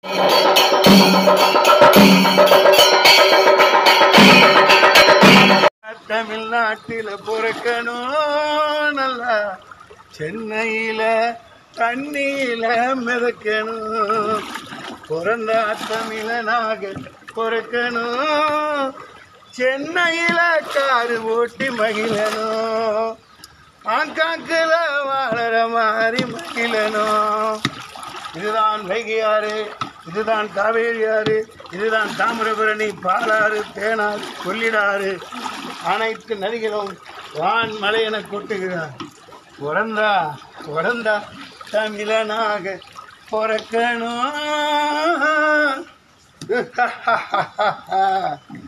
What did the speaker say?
தமிழ்நாட்டில பிறக்கணும் நல்லா சென்னையில தண்ணியில மிதக்கணும் பிறந்தா தமிழனாக பிறக்கணும் சென்னையில காரு ஓட்டி மகிழணும் ஆங்காக்கில் வாழற மாதிரி மகிழணும் இதுதான் வைகையாறு இதுதான் காவேரி ஆறு இதுதான் தாமிரபரணி பாலாறு தேனாறு கொள்ளிடாறு அனைத்து நதிகளும் வான் மலை என கொட்டுகிறார் பிறந்தா பிறந்தா தமிழனாக பிறக்கணும்